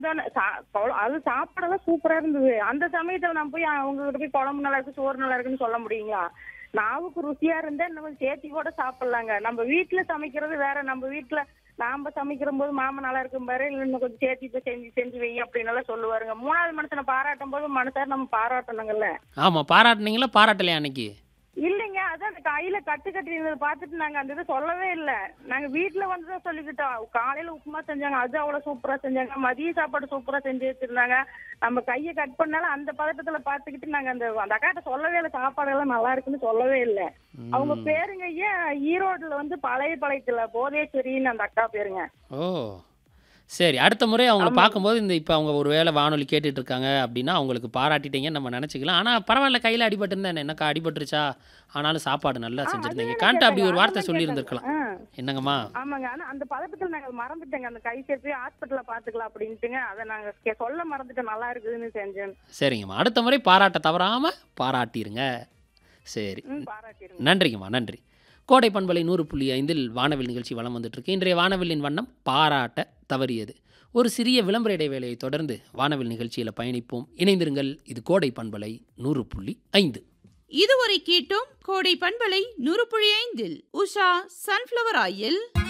தானே சா- கொழ- அது சாப்பாடெல்லாம் சூப்பரா இருந்தது அந்த சமயத்துல நான் போய் அவங்க கிட்ட போய் குழம்பு நல்லா இருக்கு சோறு நல்லா இருக்குன்னு சொல்ல முடியுங்களா நாவுக்கு ருசியா இருந்தா இன்னும் கொஞ்சம் சேர்த்தி கூட சாப்பிடலாங்க நம்ம வீட்டுல சமைக்கிறது வேற நம்ம வீட்டுல நாம சமைக்கிற போது மாமா நல்லா இருக்கும் பாரு இல்ல இன்னும் கொஞ்சம் சேர்த்தி இப்ப செஞ்சு செஞ்சு வை அப்படின்னு எல்லாம் சொல்லுவாருங்க மூணாவது மனுஷனை பாராட்டும் போது மனசார நம்ம பாராட்டணுங்கல்ல ஆமாம் பாராட்டுனீங்களா பாராட்டலையா அன்னைக்கு இல்லைங்க அதான் அந்த கையில கட்டு கட்டி இருந்ததை பார்த்துட்டு நாங்க அந்த இதை சொல்லவே இல்லை நாங்க வீட்டுல வந்து தான் சொல்லிக்கிட்டோம் காலையில உப்புமா செஞ்சாங்க அது அவ்வளவு சூப்பரா செஞ்சாங்க மதிய சாப்பாடு சூப்பரா செஞ்சு வச்சிருந்தாங்க நம்ம கையை கட் பண்ணாலும் அந்த பதட்டத்துல பார்த்துக்கிட்டு நாங்க அந்த அந்த அக்காட்ட சொல்லவே இல்லை சாப்பாடு எல்லாம் நல்லா இருக்குன்னு சொல்லவே இல்லை அவங்க பேருங்க ஐயா ஈரோடுல வந்து பழைய பாளையத்துல போதேஸ்வரின்னு அந்த அக்கா பேருங்க ஓ சரி அடுத்த முறை அவங்கள பார்க்கும்போது இந்த இப்போ அவங்க ஒரு வேளை வானொலி கேட்டுட்டு இருக்காங்க அப்படின்னா அவங்களுக்கு பாராட்டிட்டீங்கன்னு நம்ம நினச்சிக்கலாம் ஆனால் பரவாயில்ல கையில் அடிபட்டிருந்தா என்ன, என்னக்கா அடிபட்டுருச்சா ஆனாலும் சாப்பாடு நல்லா செஞ்சுருந்தீங்க கான்ட்டு அப்படி ஒரு வார்த்தை சொல்லியிருந்திருக்கலாம் ஆ. என்னங்கம்மா ஆமாங்க ஆனா அந்த பதட்டத்துல நாங்க மறந்துட்டேங்க அந்த கை சேர்த்து ஹாஸ்பிட்டல்ல பாத்துக்கலாம் அப்படின்ட்டுங்க அதை நாங்க கே- சொல்ல மறந்துட்டோம் நல்லா இருக்குதுன்னு செஞ்சேன் சரிங்கம்மா அடுத்த முறை பாராட்ட தவறாமல் பாராட்டிருங்க சரி ம், பாராட்டிருங்க நன்றிங்கம்மா நன்றி கோடை பண்பலை நூறு புள்ளி ஐந்தில் வானவில் நிகழ்ச்சி வலம் வந்துட்டுருக்கு இன்றைய வானவில்லின் வண்ணம் பாராட்ட தவறியது ஒரு சிறிய விளம்பர இடைவேளையை தொடர்ந்து வானவில் நிகழ்ச்சியில் பயணிப்போம் இணைந்திருங்கள் இது கோடை பண்பலை நூறு புள்ளி ஐந்து இதுவரை கேட்டோம் கோடை பண்பலை நூறு புள்ளி ஐந்தில் உஷா சன்ஃப்ளவர் ஆயில்